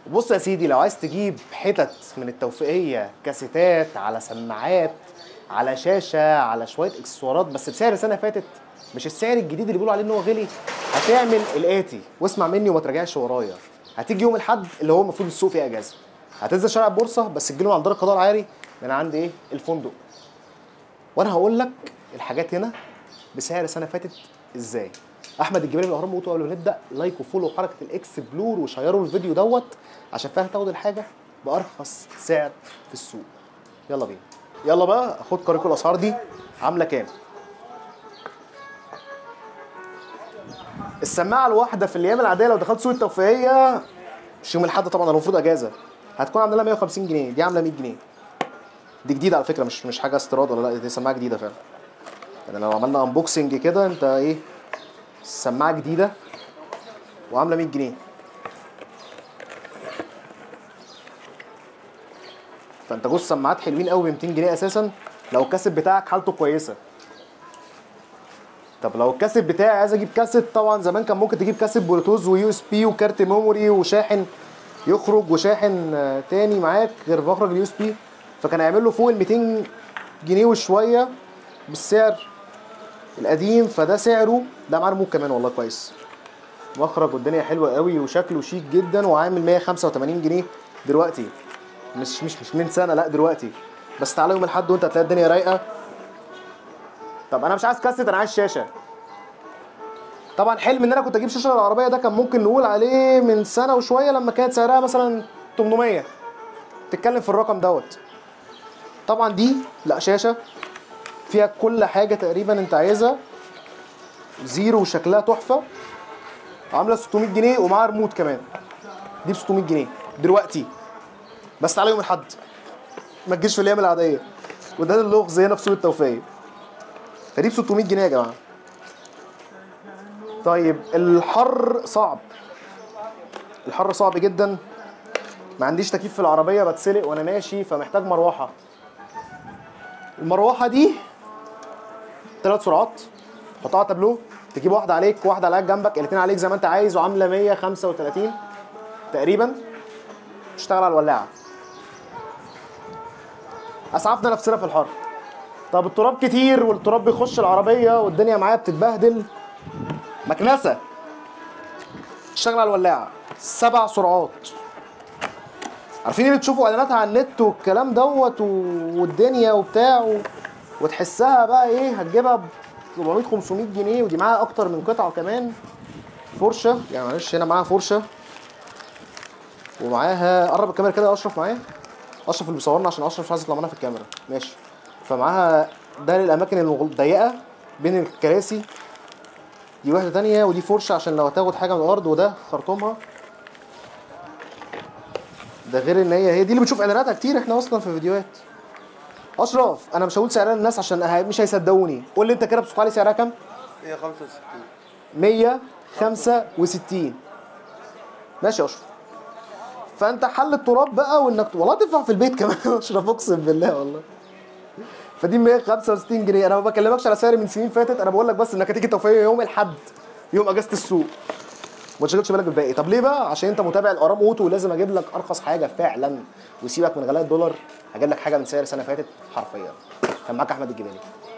بص يا سيدي لو عايز تجيب حتت من التوفيقيه كاسيتات على سماعات على شاشه على شويه اكسسوارات بس بسعر السنه فاتت مش السعر الجديد اللي بيقولوا عليه ان هو غلي هتعمل الاتي واسمع مني وما تراجعش ورايا هتيجي يوم الاحد اللي هو المفروض السوق فيه اجازه هتنزل شارع البورصه بس تجيله من عند دار القضاء العالي من عند ايه الفندق وانا هقول لك الحاجات هنا بسعر سنه فاتت ازاي احمد الجبالي من الاهرام موتو قبل ما نبدا لايك وفولو وحركه الاكس بلور وشيروا الفيديو دوت عشان فعلا تاخد الحاجه بارخص سعر في السوق يلا بينا يلا بقى خد قارئ الاسعار دي عامله كام السماعه الواحده في الايام العاديه لو دخلت سوق التوفيقيه مش يوم الاحد طبعا المفروض اجازه هتكون عامله لها 150 جنيه دي عامله 100 جنيه دي جديده على فكره مش مش حاجه استيراد ولا لا دي سماعه جديده فعلا يعني لو عملنا انبوكسنج كده انت ايه سماعه جديده وعامله 100 جنيه فانت جوز سماعات حلوين قوي ب 200 جنيه اساسا لو الكاسيت بتاعك حالته كويسه طب لو الكاسيت بتاعي عايز اجيب كاسيت طبعا زمان كان ممكن تجيب كاسيت بلوتوث ويو اس بي وكارت ميموري وشاحن يخرج وشاحن آه، تاني معاك غير مخرج اليو اس بي فكان هيعمل له فوق ال 200 جنيه وشويه بالسعر القديم فده سعره ده معاه ريموت كمان والله كويس مخرج والدنيا حلوه قوي وشكله شيك جدا وعامل 185 جنيه دلوقتي مش مش مش من سنه لا دلوقتي بس تعالى يوم الاحد وانت هتلاقي الدنيا رايقه طب انا مش عايز كاسيت انا عايز شاشه طبعا حلم ان انا كنت اجيب شاشه العربيه ده كان ممكن نقول عليه من سنه وشويه لما كانت سعرها مثلا 800 تتكلم في الرقم دوت طبعا دي لا شاشه فيها كل حاجه تقريبا انت عايزها زيرو وشكلها تحفه عامله 600 جنيه ومعاها ريموت كمان دي ب 600 جنيه دلوقتي بس تعالى يوم الاحد ما تجيش في الايام العاديه وده اللغز هنا في سوق التوفيق فدي ب 600 جنيه يا جماعه طيب الحر صعب الحر صعب جدا ما عنديش تكييف في العربيه بتسلق وانا ماشي فمحتاج مروحه المروحه دي ثلاث سرعات حطها على تابلو تجيب واحده عليك واحده عليك جنبك الاثنين عليك زي ما انت عايز وعامله 135 تقريبا تشتغل على الولاعه اسعفنا نفسنا في الحر طب التراب كتير والتراب بيخش العربيه والدنيا معايا بتتبهدل مكنسه تشتغل على الولاعه سبع سرعات عارفين اللي تشوفوا اعلاناتها على النت والكلام دوت و- والدنيا وبتاع و... وتحسها بقى ايه هتجيبها ب 400 500 جنيه ودي معاها اكتر من قطعه كمان فرشه يعني معلش هنا معاها فرشه ومعاها قرب الكاميرا كده يا اشرف معايا اشرف اللي بيصورنا عشان اشرف مش عايز يطلع معانا في الكاميرا ماشي فمعاها ده للاماكن الضيقه بين الكراسي دي واحده تانية ودي فرشه عشان لو هتاخد حاجه من الارض وده خرطومها ده غير ان هي هي دي اللي بتشوف اعلاناتها كتير احنا اصلا في فيديوهات اشرف انا مش هقول سعرها للناس عشان ه- مش هيصدقوني قول لي انت كده بصوت عالي سعرها كام 165 165 ماشي يا اشرف فانت حل التراب بقى وانك والله تنفع في البيت كمان يا اشرف اقسم بالله والله فدي 165 جنيه انا ما بكلمكش على سعر من سنين فاتت انا بقول لك بس انك هتيجي توفيق يوم الاحد يوم اجازه السوق وما تشغلش بالك بالباقي طب ليه بقى عشان انت متابع الارام اوتو ولازم اجيب لك ارخص حاجه فعلا وسيبك من غلاء الدولار هجيب لك حاجه من سعر سنه فاتت حرفيا كان معاك احمد الجبالي